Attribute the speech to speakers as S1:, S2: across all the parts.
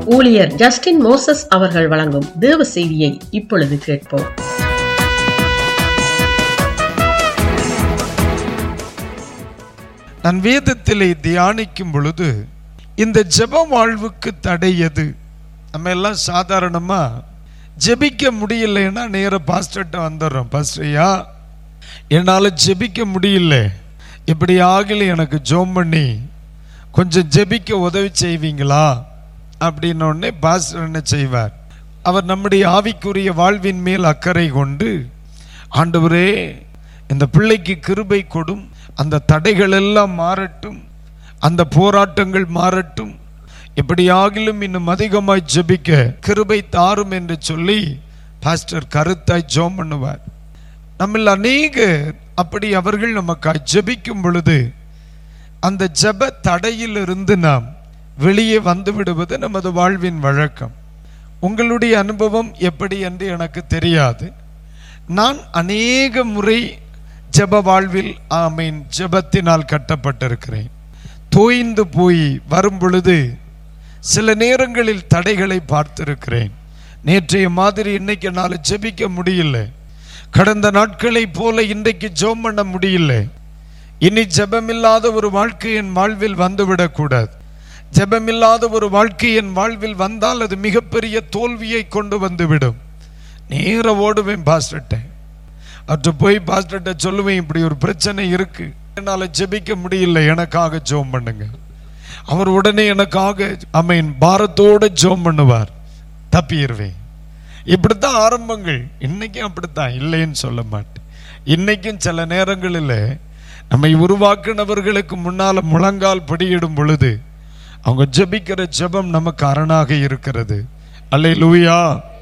S1: ஊழியர் Justin Moses அவர்கள் வழங்கும் தேவ செய்தியை இப்பொழுது கேட்போம்
S2: நான் வேதத்திலே தியானிக்கும் பொழுது இந்த ஜெப வாழ்வுக்கு தடை எது நம்ம எல்லாம் சாதாரணமா ஜெபிக்க முடியலைன்னா நேர பாஸ்டர்கிட்ட வந்துடுறோம் பாஸ்டர்யா என்னால் ஜெபிக்க முடியல இப்படி ஆகல எனக்கு ஜோம் பண்ணி கொஞ்சம் ஜெபிக்க உதவி செய்வீங்களா அப்படின்ன உடனே பாஸ்டர் என்ன செய்வார் அவர் நம்முடைய ஆவிக்குரிய வாழ்வின் மேல் அக்கறை கொண்டு ஆண்டவரே இந்த பிள்ளைக்கு கிருபை கொடும் அந்த தடைகள் எல்லாம் மாறட்டும் அந்த போராட்டங்கள் மாறட்டும் எப்படியாகிலும் இன்னும் அதிகமாய் ஜெபிக்க கிருபை தாரும் என்று சொல்லி பாஸ்டர் கருத்தாய் ஜோம் பண்ணுவார் நம்மில் அநேகர் அப்படி அவர்கள் நமக்காய் ஜெபிக்கும் பொழுது அந்த ஜெப தடையிலிருந்து நாம் வெளியே வந்து விடுவது நமது வாழ்வின் வழக்கம் உங்களுடைய அனுபவம் எப்படி என்று எனக்கு தெரியாது நான் அநேக முறை ஜெப வாழ்வில் ஆமீன் ஜெபத்தினால் கட்டப்பட்டிருக்கிறேன் தோய்ந்து போய் வரும் பொழுது சில நேரங்களில் தடைகளை பார்த்திருக்கிறேன் நேற்றைய மாதிரி இன்னைக்கு என்னால் ஜெபிக்க முடியல கடந்த நாட்களைப் போல இன்றைக்கு ஜெபம் பண்ண முடியல இனி ஜெபமில்லாத ஒரு வாழ்க்கை என் வாழ்வில் வந்துவிடக்கூடாது ஜெபமில்லாத ஒரு வாழ்க்கை என் வாழ்வில் வந்தால் அது மிகப்பெரிய தோல்வியை கொண்டு வந்துவிடும் நேர ஓடுவேன் பாஸ்டர்கிட்ட அவற்றை போய் பாஸ்டர்கிட்ட சொல்லுவேன் இப்படி ஒரு பிரச்சனை இருக்கு என்னால் ஜெபிக்க முடியல எனக்காக ஜோம் பண்ணுங்க அவர் உடனே எனக்காக அமீன் பாரத்தோட ஜோம் பண்ணுவார் தப்பிடுவேன் இப்படித்தான் ஆரம்பங்கள் இன்னைக்கும் அப்படித்தான் இல்லைன்னு சொல்ல மாட்டேன் இன்னைக்கும் சில நேரங்களில் நம்மை உருவாக்குனவர்களுக்கு முன்னால முழங்கால் படியிடும் பொழுது அவங்க ஜெபிக்கிற ஜெபம் நமக்கு அரணாக இருக்கிறது அல்லே லூயா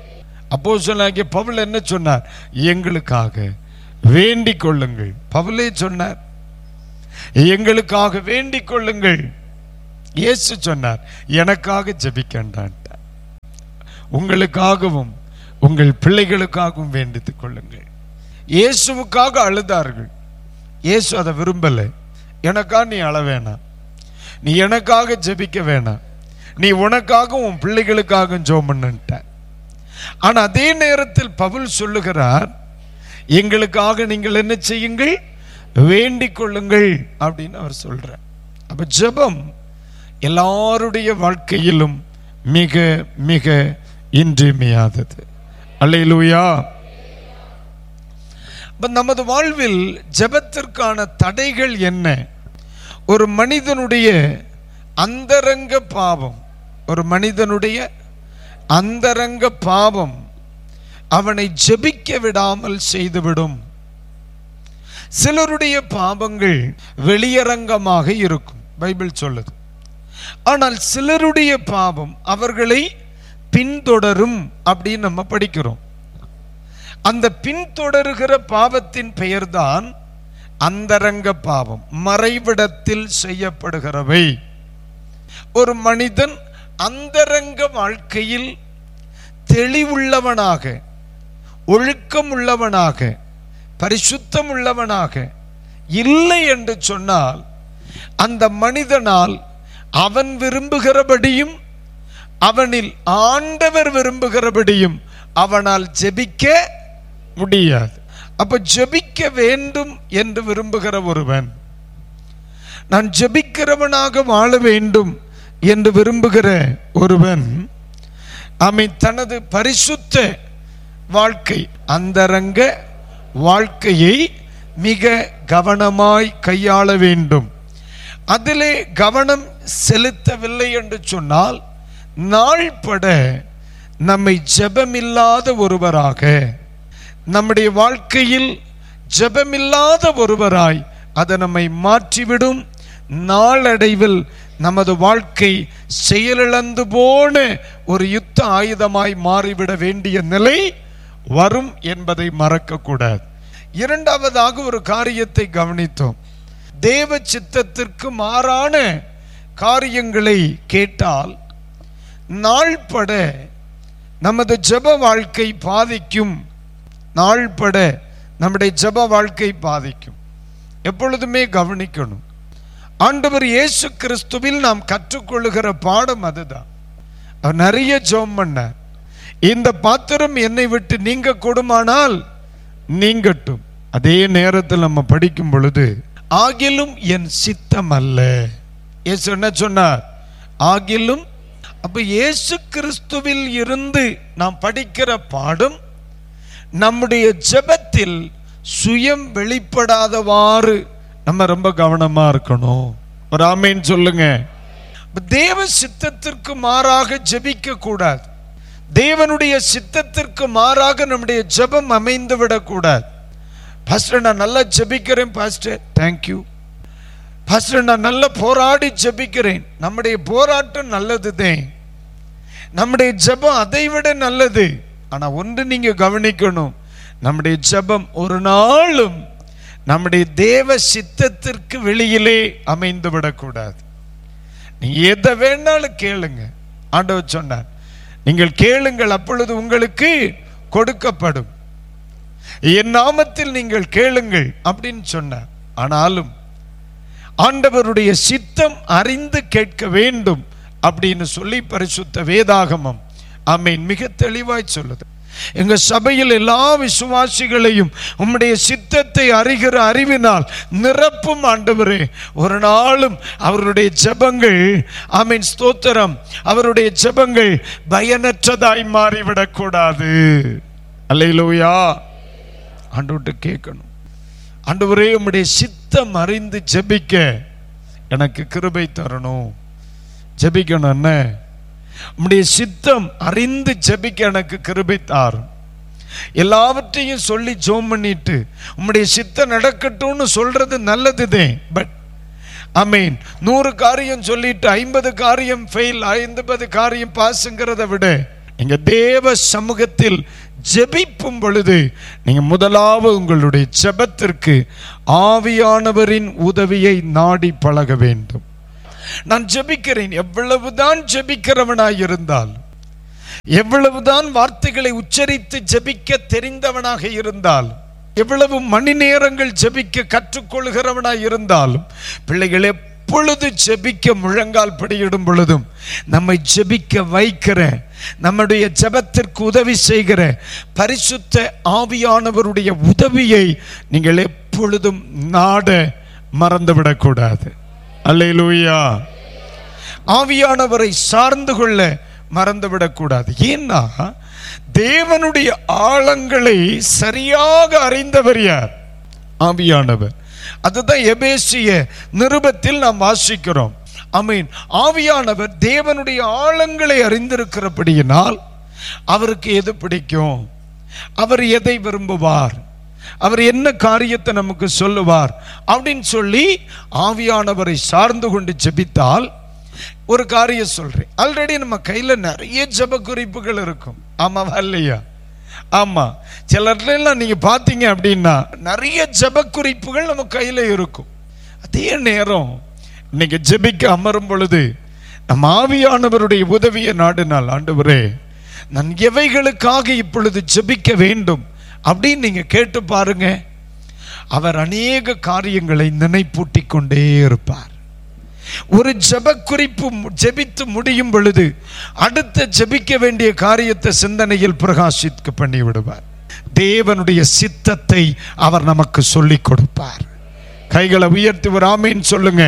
S2: அப்போ சொன்னாங்க பவுல் என்ன சொன்னார் எங்களுக்காக வேண்டிக் கொள்ளுங்கள் பவுலே சொன்னார் எங்களுக்காக வேண்டிக் கொள்ளுங்கள் இயேசு சொன்னார் எனக்காக ஜெபிக்கண்டான்ட்டார் உங்களுக்காகவும் உங்கள் பிள்ளைகளுக்காகவும் வேண்டித்துக் கொள்ளுங்கள் இயேசுவுக்காக அழுதார்கள் இயேசு அதை விரும்பலை எனக்கா நீ அழ வேணாம் நீ எனக்காக ஜெபிக்க வேணாம் நீ உனக்காக உன் பிள்ளைகளுக்காக ஜோம் பண்ணுட்ட ஆனா அதே நேரத்தில் பவுல் சொல்லுகிறார் எங்களுக்காக நீங்கள் என்ன செய்யுங்கள் வேண்டிக் கொள்ளுங்கள் அப்படின்னு அவர் சொல்றார் அப்ப ஜெபம் எல்லாருடைய வாழ்க்கையிலும் மிக மிக இன்றியமையாதது அல்லையிலூயா அப்ப நமது வாழ்வில் ஜெபத்திற்கான தடைகள் என்ன ஒரு மனிதனுடைய அந்தரங்க பாவம் ஒரு மனிதனுடைய அந்தரங்க பாவம் அவனை ஜெபிக்க விடாமல் செய்துவிடும் சிலருடைய பாவங்கள் வெளியரங்கமாக இருக்கும் பைபிள் சொல்லுது ஆனால் சிலருடைய பாவம் அவர்களை பின்தொடரும் அப்படின்னு நம்ம படிக்கிறோம் அந்த பின்தொடருகிற பாவத்தின் பெயர்தான் அந்தரங்க பாவம் மறைவிடத்தில் செய்யப்படுகிறவை ஒரு மனிதன் அந்தரங்க வாழ்க்கையில் தெளிவுள்ளவனாக ஒழுக்கம் உள்ளவனாக பரிசுத்தம் உள்ளவனாக இல்லை என்று சொன்னால் அந்த மனிதனால் அவன் விரும்புகிறபடியும் அவனில் ஆண்டவர் விரும்புகிறபடியும் அவனால் ஜெபிக்க முடியாது அப்ப ஜெபிக்க வேண்டும் என்று விரும்புகிற ஒருவன் நான் ஜெபிக்கிறவனாக வாழ வேண்டும் என்று விரும்புகிற ஒருவன் அமை தனது பரிசுத்த வாழ்க்கை அந்தரங்க வாழ்க்கையை மிக கவனமாய் கையாள வேண்டும் அதிலே கவனம் செலுத்தவில்லை என்று சொன்னால் நாள்பட நம்மை ஜெபமில்லாத ஒருவராக நம்முடைய வாழ்க்கையில் ஜெபமில்லாத ஒருவராய் அதை நம்மை மாற்றிவிடும் நாளடைவில் நமது வாழ்க்கை செயலிழந்து போன ஒரு யுத்த ஆயுதமாய் மாறிவிட வேண்டிய நிலை வரும் என்பதை மறக்கக்கூடாது இரண்டாவதாக ஒரு காரியத்தை கவனித்தோம் தேவ சித்தத்திற்கு மாறான காரியங்களை கேட்டால் நாள்பட நமது ஜெப வாழ்க்கை பாதிக்கும் நாள்பட நம்முடைய ஜெப வாழ்க்கை பாதிக்கும் எப்பொழுதுமே கவனிக்கணும் ஆண்டவர் இயேசு கிறிஸ்துவில் நாம் கற்றுக்கொள்ளுகிற பாடம் அதுதான் அவர் நிறைய ஜெபம் பண்ணார் இந்த பாத்திரம் என்னை விட்டு நீங்க கொடுமானால் நீங்கட்டும் அதே நேரத்தில் நம்ம படிக்கும் பொழுது ஆகிலும் என் சித்தம் அல்ல இயேசு என்ன சொன்னார் ஆகிலும் அப்ப இயேசு கிறிஸ்துவில் இருந்து நாம் படிக்கிற பாடம் நம்முடைய ஜெபத்தில் சுயம் வெளிப்படாதவாறு நம்ம ரொம்ப கவனமா இருக்கணும் ஒரு ஆமேன் சொல்லுங்க அப்ப தேவ சித்தத்திற்கு மாறாக ஜெபிக்க கூடாது தேவனுடைய சித்தத்திற்கு மாறாக நம்முடைய ஜெபம் அமைந்து விடக்கூடாது பாஸ்டர் நான் நல்லா ஜெபிக்கிறேன் பாஸ்டர் தேங்க்யூ பாஸ்டர் நான் நல்லா போராடி ஜெபிக்கிறேன் நம்முடைய போராட்டம் நல்லதுதான் நம்முடைய ஜெபம் அதை விட நல்லது ஆனா ஒன்று நீங்க கவனிக்கணும் நம்முடைய ஜெபம் ஒரு நாளும் நம்முடைய தேவ சித்தத்திற்கு வெளியிலே அமைந்து விடக்கூடாது நீங்க எதை வேணாலும் கேளுங்க ஆண்டவர் சொன்னார் நீங்கள் கேளுங்கள் அப்பொழுது உங்களுக்கு கொடுக்கப்படும் என் நாமத்தில் நீங்கள் கேளுங்கள் அப்படின்னு சொன்னார் ஆனாலும் ஆண்டவருடைய சித்தம் அறிந்து கேட்க வேண்டும் அப்படின்னு சொல்லி பரிசுத்த வேதாகமம் ஆமீன் மிக தெளிவாய் சொல்லுது எங்க சபையில் எல்லா விசுவாசிகளையும் உம்முடைய சித்தத்தை அறிகிற அறிவினால் நிரப்பும் ஆண்டவரே ஒரு நாளும் அவருடைய ஜெபங்கள் ஆமீன் ஸ்தோத்திரம் அவருடைய ஜெபங்கள் பயனற்றதாய் மாறிவிடக்கூடாது அல்லையிலூயா ஆண்டவர்கிட்ட கேட்கணும் ஆண்டவரே உம்முடைய சித்தம் அறிந்து ஜெபிக்க எனக்கு கிருபை தரணும் ஜெபிக்கணும் என்ன உம்முடைய சித்தம் அறிந்து ஜெபிக்க எனக்கு கிருபை தாரும் எல்லாவற்றையும் சொல்லி ஜோம் பண்ணிட்டு உம்முடைய சித்தம் நடக்கட்டும்னு சொல்றது நல்லதுதே பட் அமீன் நூறு காரியம் சொல்லிட்டு ஐம்பது காரியம் ஃபெயில் ஐம்பது காரியம் பாஸுங்கிறத விட நீங்க தேவ சமூகத்தில் ஜெபிக்கும் பொழுது நீங்க முதலாவது உங்களுடைய ஜெபத்திற்கு ஆவியானவரின் உதவியை நாடி பழக வேண்டும் நான் ஜெபிக்கிறேன் எவ்வளவுதான் ஜெபிக்கிறவனாய் இருந்தால் எவ்வளவுதான் வார்த்தைகளை உச்சரித்து ஜெபிக்க தெரிந்தவனாக இருந்தால் எவ்வளவு மணி நேரங்கள் ஜெபிக்க கற்றுக்கொள்கிறவனாய் இருந்தாலும் பிள்ளைகள் எப்பொழுது ஜெபிக்க முழங்கால் படியிடும் பொழுதும் நம்மை ஜெபிக்க வைக்கிற நம்முடைய ஜெபத்திற்கு உதவி செய்கிற பரிசுத்த ஆவியானவருடைய உதவியை நீங்கள் எப்பொழுதும் நாட மறந்துவிடக்கூடாது அல்லேலூயா ஆவியானவரை சார்ந்து கொள்ள மறந்துவிடக்கூடாது ஏன்னா தேவனுடைய ஆழங்களை சரியாக அறிந்தவர் யார் ஆவியானவர் அதுதான் எபேசிய நிருபத்தில் நாம் வாசிக்கிறோம் அமீன் ஆவியானவர் தேவனுடைய ஆழங்களை அறிந்திருக்கிறபடியினால் அவருக்கு எது பிடிக்கும் அவர் எதை விரும்புவார் அவர் என்ன காரியத்தை நமக்கு சொல்லுவார் அப்படின்னு சொல்லி ஆவியானவரை சார்ந்து கொண்டு ஜெபித்தால் ஒரு காரியம் சொல்றேன் ஆல்ரெடி நம்ம கையில நிறைய ஜெப குறிப்புகள் இருக்கும் ஆமாவா இல்லையா ஆமா சிலர்லாம் நீங்க பாத்தீங்க அப்படின்னா நிறைய ஜெப குறிப்புகள் நம்ம கையில இருக்கும் அதே நேரம் இன்னைக்கு ஜெபிக்க அமரும் பொழுது நம் ஆவியானவருடைய உதவியை நாடினால் ஆண்டவரே நான் எவைகளுக்காக இப்பொழுது ஜெபிக்க வேண்டும் அப்படின்னு நீங்க கேட்டு பாருங்க அவர் அநேக காரியங்களை நினைப்பூட்டி கொண்டே இருப்பார் ஒரு ஜெப குறிப்பு மு- ஜெபித்து முடியும் பொழுது அடுத்த ஜெபிக்க வேண்டிய காரியத்தை சிந்தனையில் பிரகாசிக்க பண்ணி விடுவார் தேவனுடைய சித்தத்தை அவர் நமக்கு சொல்லிக் கொடுப்பார் கைகளை உயர்த்தி ஒரு ஆமீன் சொல்லுங்க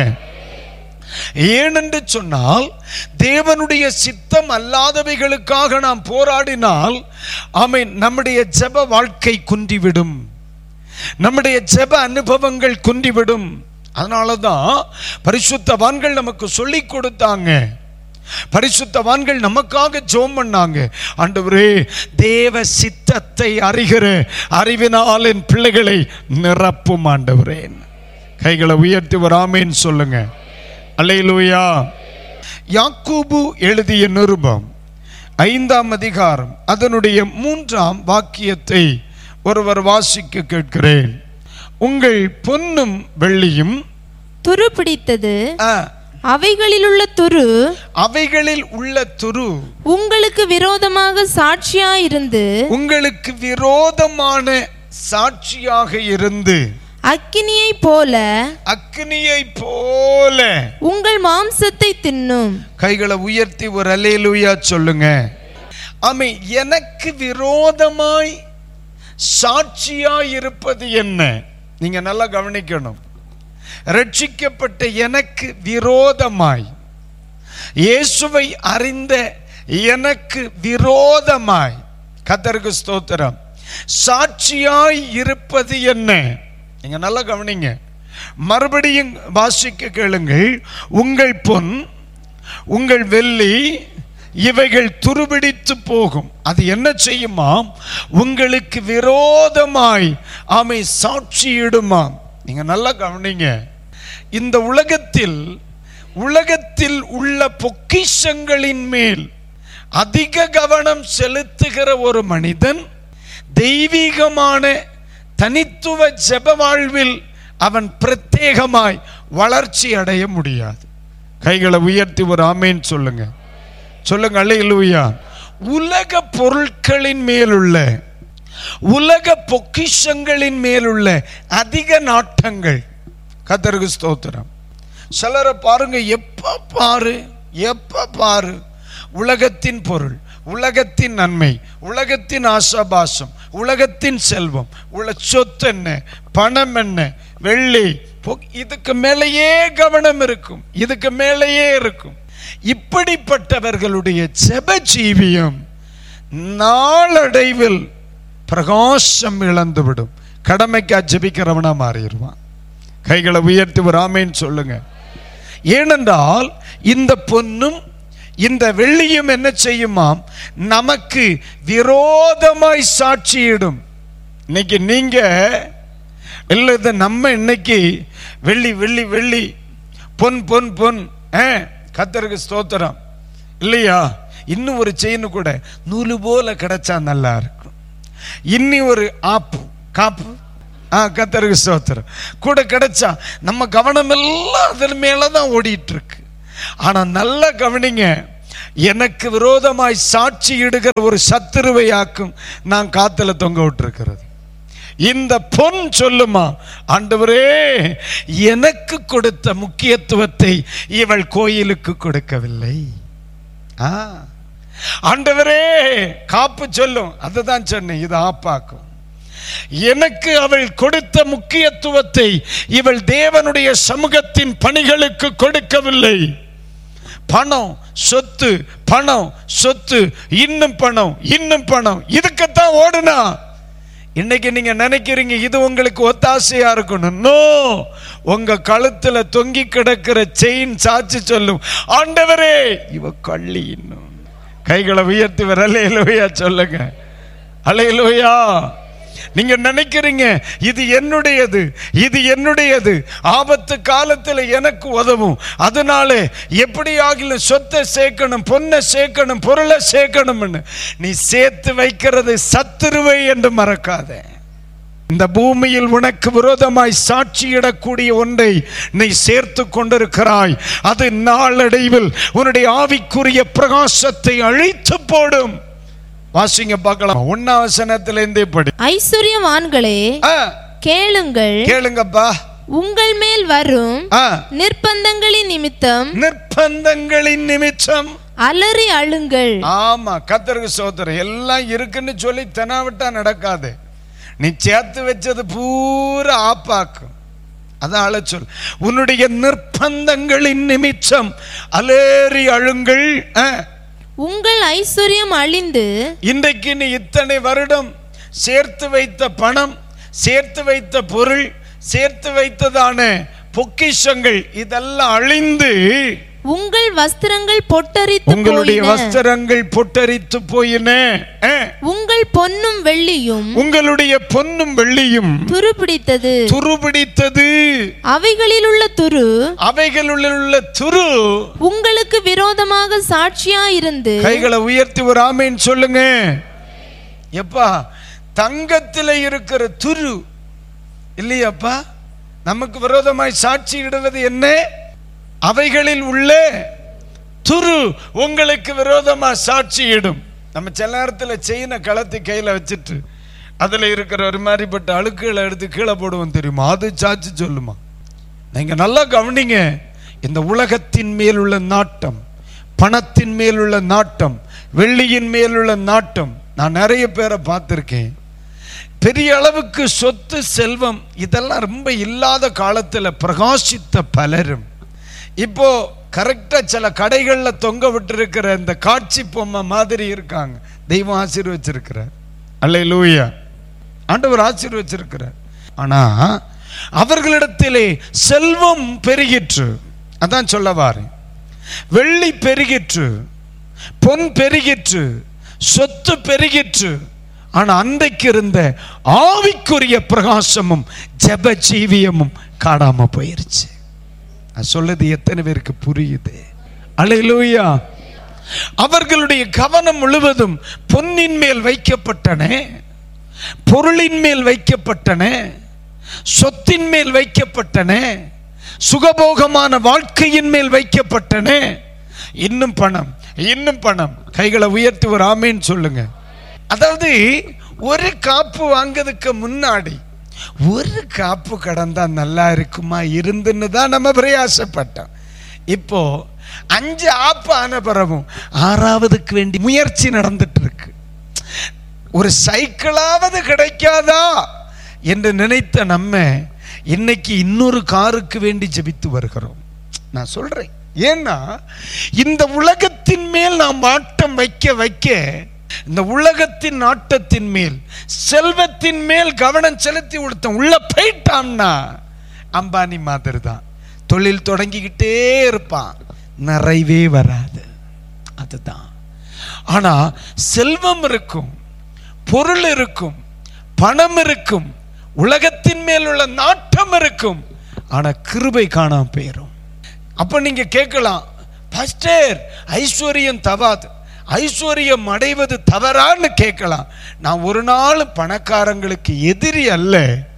S2: ஏனென்று சொன்னால் தேவனுடைய சித்தம் அல்லாதவைகளுக்காக நாம் போராடினால் ஆமீன் நம்முடைய ஜெப வாழ்க்கை குன்றிவிடும் நம்முடைய ஜெப அனுபவங்கள் குன்றிவிடும் அதனால தான் பரிசுத்தவான்கள் நமக்கு சொல்லி கொடுத்தாங்க பரிசுத்தவான்கள் நமக்காக ஜெபம் பண்ணாங்க ஆண்டவரே தேவ சித்தத்தை அறிகிற அறிவினால் என் பிள்ளைகளை நிரப்பும் ஆண்டவரே கைகளை உயர்த்தி வராமேன்னு சொல்லுங்க அல்லேலூயா யாக்கூபு எழுதிய நிருபம் ஐந்தாம் அதிகாரம் அதனுடைய மூன்றாம் வாக்கியத்தை ஒருவர் வாசிக்க கேட்கிறேன் உங்கள் பொன்னும் வெள்ளியும்
S3: துரு பிடித்தது
S2: ஆ,
S3: அவைகளிலுள்ள துரு
S2: அவைகளில் உள்ள துரு
S3: உங்களுக்கு விரோதமாக சாட்சியாயிருந்து
S2: உங்களுக்கு விரோதமான சாட்சியாக இருந்து
S3: அக்கினியை போல
S2: அக்னியை போல
S3: உங்கள் மாம்சத்தை தின்னும்
S2: கைகளை உயர்த்தி ஒரு அலேலுயா சொல்லுங்க ஆமை எனக்கு விரோதமாய் சாட்சியாய் இருப்பது என்ன நீங்க நல்லா கவனிக்கணும் ரட்சிக்கப்பட்ட எனக்கு விரோதமாய் இயேசுவை அறிந்த எனக்கு விரோதமாய் கத்தருக்கு ஸ்தோத்திரம் சாட்சியாய் இருப்பது என்ன நீங்க நல்லா கவனிங்க மறுபடியும் வாசிக்க கேளுங்கள் உங்கள் பொன் உங்கள் வெள்ளி இவைகள் துருபிடித்து போகும் அது என்ன செய்யுமாம் உங்களுக்கு விரோதமாய் ஆமை சாட்சியிடுமாம் நீங்க நல்லா கவனிங்க இந்த உலகத்தில் உலகத்தில் உள்ள பொக்கிஷங்களின் மேல் அதிக கவனம் செலுத்துகிற ஒரு மனிதன் தெய்வீகமான தனித்துவ ஜெப வாழ்வில் அவன் பிரத்யேகமாய் வளர்ச்சி அடைய முடியாது கைகளை உயர்த்தி ஒரு ஆமேன் சொல்லுங்க சொல்லுங்க அல்லேலூயா உலக பொருட்களின் மேலுள்ள உலக பொக்கிஷங்களின் மேலுள்ள அதிக நாட்டங்கள் கத்தருக்கு ஸ்தோத்திரம் சிலரை பாருங்க எப்ப பாரு எப்ப பாரு உலகத்தின் பொருள் உலகத்தின் நன்மை உலகத்தின் ஆசாபாசம் உலகத்தின் செல்வம் உள்ள சொத்து என்ன பணம் என்ன வெள்ளி பொ- இதுக்கு மேலேயே கவனம் இருக்கும் இதுக்கு மேலேயே இருக்கும் இப்படிப்பட்டவர்களுடைய ஜெப ஜீவியம் நாளடைவில் பிரகாசம் இழந்துவிடும் கடமைக்கா ஜெபிக்கிறவனா மாறிடுவான் கைகளை உயர்த்தி ஒரு ஆமேன்னு சொல்லுங்க ஏனென்றால் இந்த பொன்னும் இந்த வெள்ளியும் என்ன செய்யுமாம் நமக்கு விரோதமாய் சாட்சியிடும் இன்னைக்கு நீங்க இல்லை இது நம்ம இன்னைக்கு வெள்ளி வெள்ளி வெள்ளி பொன் பொன் பொன் ஆ, கர்த்தருக்கு ஸ்தோத்திரம் இல்லையா இன்னும் ஒரு செயின் கூட நூலு போல கிடைச்சா நல்லா இருக்கும் இன்னி ஒரு ஆப்பு காப்பு ஆ கத்தருக்கு ஸ்தோத்திரம் கூட கிடைச்சா நம்ம கவனம் எல்லாம் அதன் மேல தான் ஓடிட்டு இருக்கு ஆனா நல்லா கவனிங்க எனக்கு விரோதமாய் சாட்சி இடுகிற ஒரு சத்துருவை ஆக்கும் நான் காத்துல தொங்க விட்டுருக்கிறது இந்த பொன் சொல்லுமா ஆண்டவரே எனக்கு கொடுத்த முக்கியத்துவத்தை இவள் கோயிலுக்கு கொடுக்கவில்லை ஆ ஆண்டவரே காப்பு சொல்லும் அதுதான் சொன்னேன் இது ஆப்பாக்கும் எனக்கு அவள் கொடுத்த முக்கியத்துவத்தை இவள் தேவனுடைய சமூகத்தின் பணிகளுக்கு கொடுக்கவில்லை பணம் சொத்து பணம் சொத்து இன்னும் பணம் இன்னும் பணம் இதுக்குத்தான் ஓடுனா இன்னைக்கு நீங்க நினைக்கிறீங்க இது உங்களுக்கு ஒத்தாசையா இருக்கணும் நோ உங்க கழுத்துல தொங்கி கிடக்கிற செயின் சாட்சி சொல்லும் ஆண்டவரே இவ கள்ளி இன்னும் கைகளை உயர்த்தி வர அலையலோயா சொல்லுங்க அலையலோயா நீங்க நினைக்கிறீங்க இது என்னுடையது இது என்னுடையது ஆபத்து காலத்தில் எனக்கு உதவும் அதனால எப்படி ஆகிலும் சொத்தை சேர்க்கணும் பொண்ணை சேர்க்கணும் பொருளை சேர்க்கணும்னு நீ சேர்த்து வைக்கிறது சத்துருவை என்று மறக்காதே இந்த பூமியில் உனக்கு விரோதமாய் சாட்சியிடக்கூடிய ஒன்றை நீ சேர்த்து கொண்டிருக்கிறாய் அது நாளடைவில் உன்னுடைய ஆவிக்குரிய பிரகாசத்தை அழித்து போடும் வாசிங்க பார்க்கலாம் ஒன்னாம் வசனத்திலிருந்தே படி
S3: ஐஸ்வர்யவான்களே
S2: ஆ,
S3: கேளுங்கள்
S2: கேளுங்கப்பா
S3: உங்கள் மேல் வரும்
S2: ஆ,
S3: நிர்பந்தங்களின் நிமித்தம்
S2: நிர்பந்தங்களின் நிமித்தம்
S3: அலறி அழுங்கள்
S2: ஆமா கத்தருக்கு சோதரம் எல்லாம் இருக்குன்னு சொல்லி தெனாவிட்டா நடக்காது நீ சேர்த்து வச்சது பூரா ஆப்பாக்கும் அதான் அழ சொல் உன்னுடைய நிர்பந்தங்களின் நிமித்தம் அலேறி அழுங்கள் ஆ.
S3: உங்கள் ஐஸ்வர்யம் அழிந்து
S2: இன்றைக்கு நீ இத்தனை வருடம் சேர்த்து வைத்த பணம் சேர்த்து வைத்த பொருள் சேர்த்து வைத்ததான பொக்கிஷங்கள் இதெல்லாம் அழிந்து
S3: உங்கள் வஸ்திரங்கள் பொட்டரித்து
S2: உங்களுடைய
S3: போயின
S2: வஸ்திரங்கள் பொட்டரித்து போயின ஆ.
S3: உங்கள் பொன்னும் வெள்ளியும்
S2: உங்களுடைய பொன்னும் வெள்ளியும்
S3: துருப்பிடித்தது
S2: துருபிடித்தது
S3: அவைகளில் உள்ள துரு
S2: அவைகளில் உள்ள துரு
S3: உங்களுக்கு விரோதமாக சாட்சியாயிருந்து
S2: கைகளை உயர்த்தி ஒரு ஆமேன் சொல்லுங்க எப்பா தங்கத்தில் இருக்கிற துரு இல்லையாப்பா நமக்கு விரோதமாய் சாட்சி இடுவது என்ன அவைகளில் உள்ள துரு உங்களுக்கு விரோதமா சாட்சியிடும் நம்ம சில நேரத்தில் செயினை கலத்தி கையில் வச்சுட்டு அதுல இருக்கிற ஒரு மாதிரிப்பட்ட அழுக்குகளை எடுத்து கீழே போடுவோம் தெரியுமா அது சாச்சு சொல்லுமா நீங்க நல்லா கவனிங்க இந்த உலகத்தின் மேல் உள்ள நாட்டம் பணத்தின் மேல் உள்ள நாட்டம் வெள்ளியின் மேல் உள்ள நாட்டம் நான் நிறைய பேரை பார்த்துருக்கேன் பெரிய அளவுக்கு சொத்து செல்வம் இதெல்லாம் ரொம்ப இல்லாத காலத்தில் பிரகாசித்த பலரும் இப்போ கரெக்டா சில கடைகளில் தொங்க விட்டிருக்கிற இந்த காட்சி பொம்மை மாதிரி இருக்காங்க தெய்வம் ஆசீர்வச்சிருக்கிறார் அல்ல லூயா ஆண்டவர் ஆசீர்வச்சிருக்கிறார் ஆனா அவர்களிடத்திலே செல்வம் பெருகிற்று அதான் சொல்ல வாரேன் வெள்ளி பெருகிற்று பொன் பெருகிற்று சொத்து பெருகிற்று ஆனா அன்றைக்கு இருந்த ஆவிக்குரிய பிரகாசமும் ஜெப ஜீவியமும் காணாம போயிருச்சு நான் சொல்லது எத்தனை பேருக்கு புரியுது அலையிலூயா அவர்களுடைய கவனம் முழுவதும் பொன்னின் மேல் வைக்கப்பட்டன பொருளின் மேல் வைக்கப்பட்டன சொத்தின் மேல் வைக்கப்பட்டன சுகபோகமான வாழ்க்கையின் மேல் வைக்கப்பட்டன இன்னும் பணம் இன்னும் பணம் கைகளை உயர்த்தி ஒரு ஆமேன்னு சொல்லுங்க அதாவது ஒரு காப்பு வாங்குறதுக்கு முன்னாடி ஒரு காப்பு கடந்தா நல்லா இருக்குமா இருந்துன்னு தான் நம்ம பிரயாசப்பட்டோம் இப்போ அஞ்சு ஆப்பு ஆன பிறகும் ஆறாவதுக்கு வேண்டி முயற்சி நடந்துட்டு இருக்கு ஒரு சைக்கிளாவது கிடைக்காதா என்று நினைத்த நம்ம இன்னைக்கு இன்னொரு காருக்கு வேண்டி ஜெபித்து வருகிறோம் நான் சொல்றேன் ஏன்னா இந்த உலகத்தின் மேல் நாம் ஆட்டம் வைக்க வைக்க இந்த உலகத்தின் ஆட்டத்தின் மேல் செல்வத்தின் மேல் கவனம் செலுத்தி கொடுத்தோம் உள்ள போயிட்டான்னா அம்பானி மாதிரி தான் தொழில் தொடங்கிக்கிட்டே இருப்பான் நிறைவே வராது அதுதான் ஆனா செல்வம் இருக்கும் பொருள் இருக்கும் பணம் இருக்கும் உலகத்தின் மேல் உள்ள நாட்டம் இருக்கும் ஆனா கிருபை காணாம போயிரும் அப்ப நீங்க கேட்கலாம் பாஸ்டர் ஐஸ்வர்யம் தவாது ஐஸ்வர்யம் அடைவது தவறான்னு கேட்கலாம் நான் ஒரு நாள் பணக்காரங்களுக்கு எதிரி அல்ல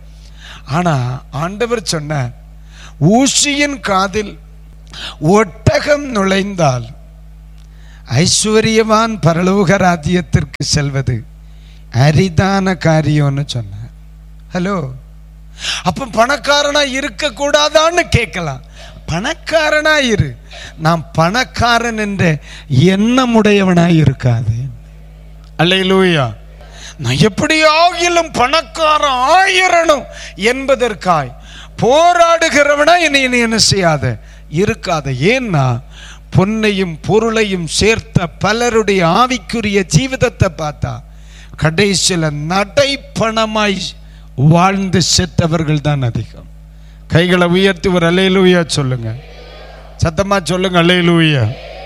S2: ஆனா ஆண்டவர் சொன்னார் ஊசியின் காதில் ஒட்டகம் நுழைந்தால் ஐஸ்வர்யவான் பரலோக ராஜ்யத்திற்கு செல்வது அரிதான காரியம்னு சொன்னார் ஹலோ அப்ப பணக்காரனா இருக்க கூடாதான்னு கேட்கலாம் பணக்காரனா இரு நான் பணக்காரன் என்ற எண்ணமுடையவனாய் இருக்காது அல்லையிலூயா நான் எப்படி ஆகிலும் பணக்காரன் ஆயிரணும் என்பதற்காய் போராடுகிறவனா என்னை என்னை என்ன செய்யாத இருக்காத ஏன்னா பொன்னையும் பொருளையும் சேர்த்த பலருடைய ஆவிக்குரிய ஜீவிதத்தை பார்த்தா கடைசியில் நடைப்பணமாய் வாழ்ந்து செத்தவர்கள் தான் அதிகம் கைகளை உயர்த்தி ஒரு அலேலூயா சொல்லுங்க சத்தமா சொல்லுங்க அலேலூயா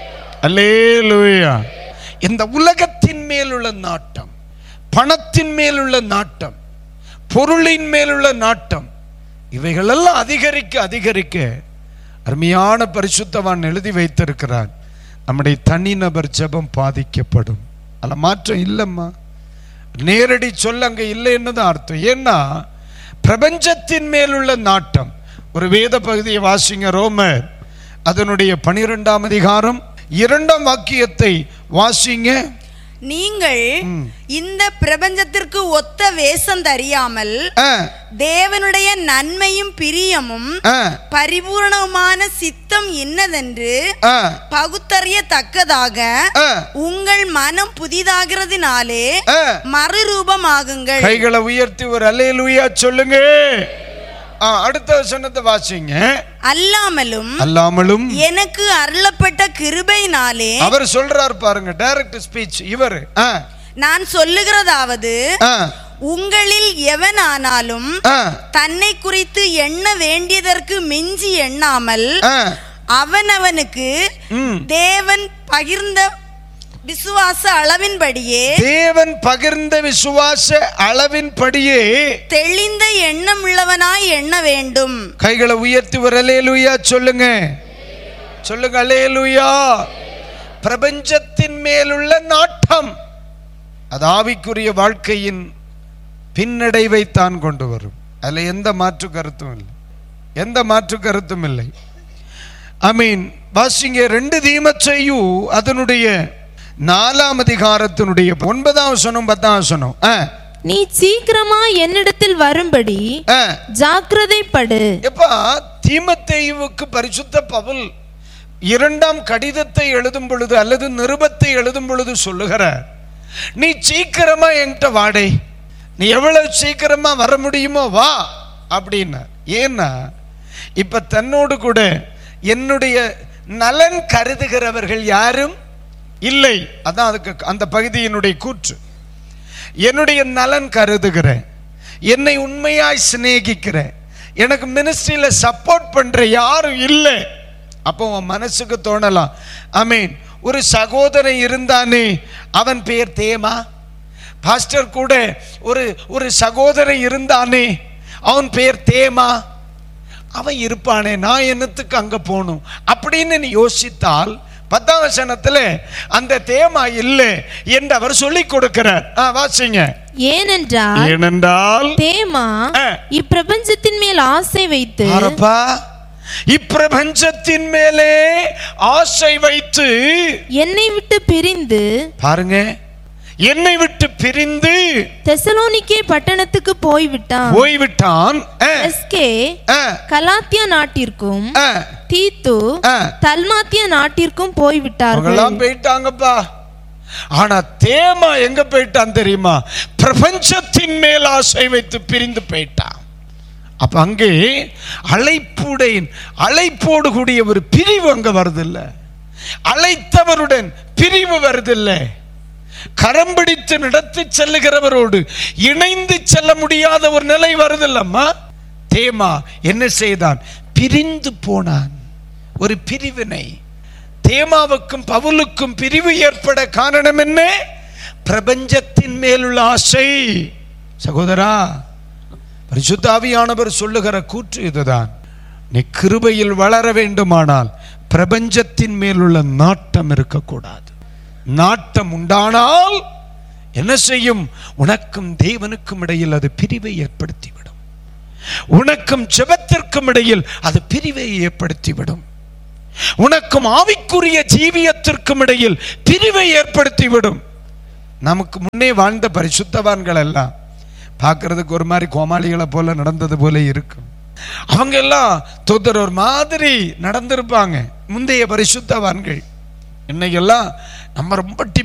S2: அலேலூயா இந்த உலகத்தின் மேலுள்ள நாட்டம் பணத்தின் மேலுள்ள நாட்டம் பொருளின் மேலுள்ள நாட்டம் இவைகளெல்லாம் அதிகரிக்க அதிகரிக்க அருமையான பரிசுத்தவான் எழுதி வைத்திருக்கிறார் நம்முடைய தனிநபர் ஜெபம் பாதிக்கப்படும் அதில் மாற்றம் இல்லைம்மா நேரடி சொல்ல அங்க இல்லைன்னு தான் அர்த்தம் ஏன்னா பிரபஞ்சத்தின் மேலுள்ள நாட்டம் ஒரு வேத பகுதியை வாசிங்க ரோமர் அதனுடைய பனிரெண்டாம் அதிகாரம் இரண்டாம் வாக்கியத்தை வாசிங்க
S4: நீங்கள் இந்த பிரபஞ்சத்திற்கு ஒத்த வேஷம் தறியாமல்
S2: ஆ,
S4: தேவனுடைய நன்மையும் பிரியமும்
S2: ஆ,
S4: பரிபூரணமான சித்தம் இன்னதென்று
S2: ஆ,
S4: பகுத்தறியத்தக்கதாக
S2: ஆ,
S4: உங்கள் மனம் புதிதாகிறதுனாலே
S2: ஆ.
S4: மறுரூபமாகுங்கள்
S2: கைகளை உயர்த்தி ஒரு அல்லேலூயா சொல்லுங்க ஆ, அடுத்த வசனத்தை வாசிங்க
S4: அல்லாமலும்
S2: அல்லாமலும்
S4: எனக்கு அருளப்பட்ட கிருபையினாலே
S2: அவர் சொல்றார் பாருங்க டைரக்ட் ஸ்பீச் இவர்
S4: நான் சொல்லுகிறதாவது உங்களில் எவனானாலும் தன்னை குறித்து எண்ண வேண்டியதற்கு மிஞ்சி எண்ணாமல் அவனவனுக்கு தேவன் பகிர்ந்த விசுவாச அளவின்படியே
S2: தேவன் பகிர்ந்த விசுவாச அளவின்படியே
S4: தெளிந்த எண்ணம் உள்ளவனாய் எண்ண வேண்டும்
S2: கைகளை உயர்த்தி ஒரு அலேலுயா சொல்லுங்க சொல்லுங்க அலேலுயா பிரபஞ்சத்தின் மேலுள்ள நாட்டம் அது ஆவிக்குரிய வாழ்க்கையின் பின்னடைவை தான் கொண்டு வரும் அதுல எந்த மாற்று கருத்தும் இல்லை எந்த மாற்று கருத்தும் இல்லை ஐ மீன் வாசிங்க ரெண்டு தீமச்சையும் அதனுடைய நாலாம் அதிகாரத்தினுடைய ஒன்பதாம் வசனம் பத்தாம் வசனம் ஆ,
S3: நீ சீக்கிரமா என்னிடத்தில் வரும்படி
S2: ஆ.
S3: ஜாக்கிரதைப்படு
S2: எப்பா தீமத்தேயுவுக்கு பரிசுத்த பவுல் இரண்டாம் கடிதத்தை எழுதும் பொழுது அல்லது நிருபத்தை எழுதும் பொழுது சொல்லுகிறார் நீ சீக்கிரமா என்கிட்ட வாடே நீ எவ்வளவு சீக்கிரமா வர முடியுமோ வா அப்படின்னார் ஏன்னா இப்ப தன்னோடு கூட என்னுடைய நலன் கருதுகிறவர்கள் யாரும் இல்லை அதான் அதுக்கு அந்த பகுதியினுடைய கூற்று என்னுடைய நலன் கருதுகிறேன் என்னை உண்மையாய் சிநேகிக்கிறேன் எனக்கு மினிஸ்ட்ரியில் சப்போர்ட் பண்ற யாரும் இல்லை அப்போ உன் மனசுக்கு தோணலாம் ஐ மீன் ஒரு சகோதரன் இருந்தானே அவன் பேர் தேமா பாஸ்டர் கூட ஒரு ஒரு சகோதரன் இருந்தானே அவன் பேர் தேமா அவன் இருப்பானே நான் என்னத்துக்கு அங்க போகணும் அப்படின்னு நீ யோசித்தால் பத்தாம் வசனத்துல அந்த தேமா இல்லை என்று அவர் சொல்லி கொடுக்கிறார் ஆ, வாசிங்க
S3: ஏனென்றால்
S2: ஏனென்றால்
S3: தேமா
S2: ஆ.
S3: இப்பிரபஞ்சத்தின் மேல் ஆசை வைத்து
S2: பாரப்பா இப்பிரபஞ்சத்தின் மேலே ஆசை வைத்து
S3: என்னை விட்டு பிரிந்து
S2: பாருங்க என்னை விட்டு பிரிந்து
S3: தெசலோனிக்கே பட்டணத்துக்கு போய்விட்டான்
S2: போய்விட்டான் ஆ,
S3: எஸ்கே
S2: ஆ,
S3: கலாத்தியா நாட்டிற்கும்
S2: ஆ,
S3: தீத்து
S2: ஆ.
S3: தல்மாத்தியா நாட்டிற்கும் போய்விட்டார்கள்
S2: அவங்கெல்லாம் போயிட்டாங்கப்பா ஆனா தேமா எங்க போயிட்டான் தெரியுமா பிரபஞ்சத்தின் மேல் ஆசை வைத்து பிரிந்து போயிட்டான் அப்ப அங்கே அழைப்புடைய அழைப்போடு கூடிய ஒரு பிரிவு அங்க வருதில்ல அழைத்தவருடன் பிரிவு வருதில்ல கரம் பிடித்து நடத்தி செல்லுகிறவரோடு இணைந்து செல்ல முடியாத ஒரு நிலை வருதில்லம்மா தேமா என்ன செய்தான் பிரிந்து போனான் ஒரு பிரிவினை தேமாவுக்கும் பவுலுக்கும் பிரிவு ஏற்பட காரணம் என்ன பிரபஞ்சத்தின் மேலுள்ள ஆசை சகோதரா பரிசுத்தாவியானவர் சொல்லுகிற கூற்று இதுதான் நீ கிருபையில் வளர வேண்டுமானால் பிரபஞ்சத்தின் மேலுள்ள நாட்டம் இருக்கக்கூடாது நாட்டம் உண்டானால் என்ன செய்யும் உனக்கும் தேவனுக்கும் இடையில் அது பிரிவை ஏற்படுத்திவிடும் உனக்கும் ஜெபத்திற்கும் இடையில் அது பிரிவை ஏற்படுத்திவிடும் உனக்கும் ஆவிக்குரிய ஜீவியத்திற்கும் இடையில் பிரிவை ஏற்படுத்திவிடும் நமக்கு முன்னே வாழ்ந்த பரிசுத்தவான்கள் எல்லாம் பார்க்கறதுக்கு ஒரு மாதிரி கோமாளிகளை போல நடந்தது போல இருக்கும் அவங்க எல்லாம் தோத்தர் ஒரு மாதிரி நடந்திருப்பாங்க முந்தைய பரிசுத்தவான்கள் இன்னைக்கெல்லாம் நம்ம ரொம்ப